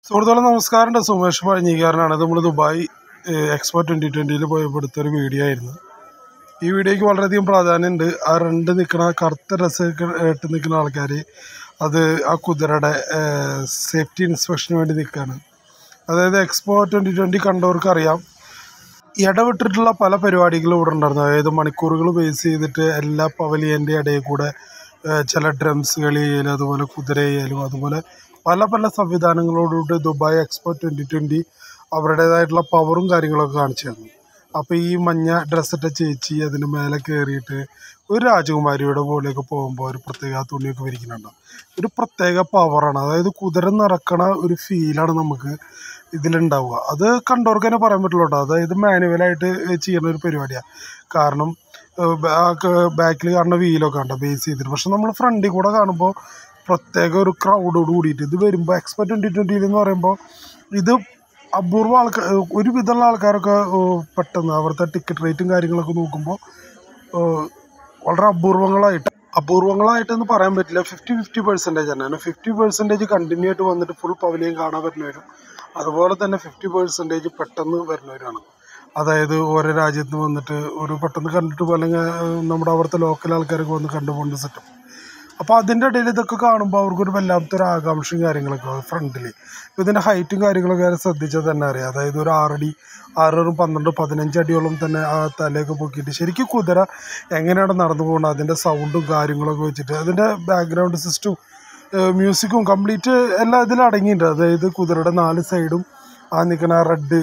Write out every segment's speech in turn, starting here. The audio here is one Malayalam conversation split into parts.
സുഹൃത്തുക്കളെ നമസ്കാരം സുമേഷ് പഴഞ്ഞിക്കാരനാണ് നമ്മൾ ദുബായ് എക്സ്പോ ട്വൻ്റി ട്വൻ്റിയിൽ പോയപ്പോൾ എടുത്തൊരു വീഡിയോ ആയിരുന്നു ഈ വീഡിയോയ്ക്ക് വളരെയധികം പ്രാധാന്യമുണ്ട് ആ രണ്ട് നിൽക്കുന്ന കറുത്ത ഡ്രസ്സ് ഇട്ട് നിൽക്കുന്ന ആൾക്കാർ അത് ആ കുതിരയുടെ സേഫ്റ്റി ഇൻസ്പെക്ഷന് വേണ്ടി നിൽക്കുകയാണ് അതായത് എക്സ്പോ ട്വൻ്റി ട്വൻ്റി കണ്ടവർക്ക് അറിയാം ഇടവിട്ടിട്ടുള്ള പല പരിപാടികളും ഇവിടെ ഉണ്ടായിരുന്നു അതായത് മണിക്കൂറുകൾ ബേസ് ചെയ്തിട്ട് എല്ലാ പവലിയൻ്റെ ഇടയിൽ കൂടെ ഏഹ് ചില ഡ്രംസ് കളി ചെയ്യലും അതുപോലെ കുതിര ചെയ്യലും അതുപോലെ പല പല സംവിധാനങ്ങളോടുകൂടി ദുബായ് എക്സ്പോ ട്വൻ്റി ട്വൻ്റി അവരുടേതായിട്ടുള്ള പവറും കാര്യങ്ങളൊക്കെ കാണിച്ചു തന്നു അപ്പോൾ ഈ മഞ്ഞ ഡ്രസ്സിട്ട ചേച്ചി അതിന് മേലെ കയറിയിട്ട് ഒരു രാജകുമാരിയുടെ പോലെയൊക്കെ പോകുമ്പോൾ ഒരു പ്രത്യേക ആ തുണിയൊക്കെ വിരിക്കുന്നുണ്ടാവും ഒരു പ്രത്യേക പവറാണ് അതായത് കുതിര നിറക്കണ ഒരു ഫീലാണ് നമുക്ക് ഇതിലുണ്ടാവുക അത് കണ്ടവർക്ക് തന്നെ പറയാൻ പറ്റുള്ളൂ കേട്ടോ അതായത് മാനുവലായിട്ട് ചെയ്യുന്ന ഒരു പരിപാടിയാണ് കാരണം ബാക്കിൽ കാണുന്ന വീലൊക്കെ ഉണ്ടോ ബേസ് ചെയ്തിട്ട് പക്ഷെ നമ്മൾ ഫ്രണ്ടിൽ കൂടെ കാണുമ്പോൾ പ്രത്യേക ഒരു ക്രൗഡോട് കൂടിയിട്ട് ഇത് വരുമ്പോൾ എക്സ്പോ ട്വൻ്റി ട്വൻ്റിയിൽ എന്ന് പറയുമ്പോൾ ഇത് അപൂർവ ആൾക്കാർ ഒരു വിധമുള്ള ആൾക്കാരൊക്കെ ഏഹ് പെട്ടെന്ന് അവിടുത്തെ ടിക്കറ്റ് റേറ്റും കാര്യങ്ങളൊക്കെ നോക്കുമ്പോൾ ഏഹ് വളരെ അപൂർവങ്ങളായിട്ട് അപൂർവങ്ങളായിട്ടെന്ന് പറയാൻ പറ്റില്ല ഫിഫ്റ്റി ഫിഫ്റ്റി പെർസെൻറ്റേജ് തന്നെയാണ് ഫിഫ്റ്റി പെർസെൻറ്റേജ് കണ്ടിന്യൂ ആയിട്ട് വന്നിട്ട് ഫുൾ പവലിയൻ കാണാൻ പറ്റുന്നവരും അതുപോലെ തന്നെ ഫിഫ്റ്റി പെർസെൻറ്റേജ് പെട്ടെന്ന് വരുന്നവരാണ് അതായത് ഓരോ രാജ്യത്ത് നിന്ന് വന്നിട്ട് ഒരു പെട്ടെന്ന് കണ്ടിട്ട് പോലെ നമ്മുടെ അവിടുത്തെ ലോക്കൽ ആൾക്കാരൊക്കെ വന്ന് കണ്ടുപോകുന്ന സെറ്റപ്പ് അപ്പോൾ അതിൻ്റെ ഇടയിൽ ഇതൊക്കെ കാണുമ്പോൾ അവർക്കൊരു വല്ലാത്തൊരു ആകാംക്ഷയും കാര്യങ്ങളൊക്കെ ഫ്രണ്ടിൽ ഇതിൻ്റെ ഹൈറ്റും കാര്യങ്ങളൊക്കെ ശ്രദ്ധിച്ചാൽ തന്നെ അറിയാം അതായത് ഒരു ആറടി ആറും പന്ത്രണ്ട് പതിനഞ്ച് അടിയോളം തന്നെ ആ തലയൊക്കെ പൊക്കിയിട്ട് ശരിക്കും കുതിര എങ്ങനെയാണ് നടന്നു പോകുന്നത് അതിൻ്റെ സൗണ്ടും കാര്യങ്ങളൊക്കെ വെച്ചിട്ട് അതിൻ്റെ ബാക്ക്ഗ്രൗണ്ട് സിസ്റ്റവും മ്യൂസിക്കും കംപ്ലീറ്റ് എല്ലാം ഇതിൽ അടങ്ങിയിട്ടുണ്ട് അതായത് കുതിരയുടെ നാല് സൈഡും ആ നിൽക്കുന്ന റെഡ്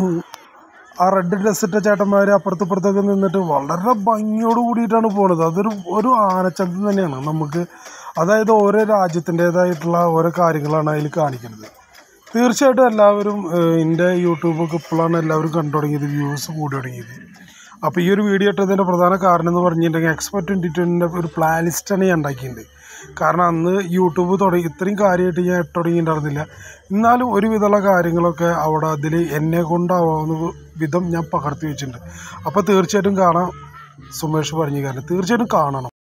ആ റെഡ് ഡ്രസ് ഇട്ട ചേട്ടന്മാർ അപ്പുറത്തും ഇപ്പുറത്തൊക്കെ നിന്നിട്ട് വളരെ ഭംഗിയോട് കൂടിയിട്ടാണ് പോണത് അതൊരു ഒരു ആനച്ചന്തം തന്നെയാണ് നമുക്ക് അതായത് ഓരോ രാജ്യത്തിൻ്റേതായിട്ടുള്ള ഓരോ കാര്യങ്ങളാണ് അതിൽ കാണിക്കുന്നത് തീർച്ചയായിട്ടും എല്ലാവരും ഏഹ്, എൻ്റെ യൂട്യൂബൊക്കെ ഇപ്പോഴാണ് എല്ലാവരും കണ്ടു തുടങ്ങിയത് വ്യൂസ് കൂടി തുടങ്ങിയത് അപ്പോൾ ഈ ഒരു വീഡിയോ ഇട്ടതിൻ്റെ പ്രധാന കാരണം എന്ന് പറഞ്ഞിട്ടുണ്ടെങ്കിൽ എക്സ്പോ ട്വൻറ്റി ട്വൻറ്റിൻ്റെ ഒരു പ്ലാൻ ലിസ്റ്റാണ് ഞാൻ ഉണ്ടാക്കിയിട്ടുണ്ട് കാരണം അന്ന് യൂട്യൂബ് തുടങ്ങി ഇത്രയും കാര്യമായിട്ട് ഞാൻ ഇട്ട് തുടങ്ങിയിട്ടുണ്ടായിരുന്നില്ല എന്നാലും ഒരുവിധമുള്ള കാര്യങ്ങളൊക്കെ അവിടെ അതിൽ എന്നെ കൊണ്ടാവാവുന്ന വിധം ഞാൻ പകർത്തി വെച്ചിട്ടുണ്ട് അപ്പോൾ തീർച്ചയായിട്ടും കാണാം സുമേഷ് പറഞ്ഞ കാര്യം തീർച്ചയായിട്ടും കാണണം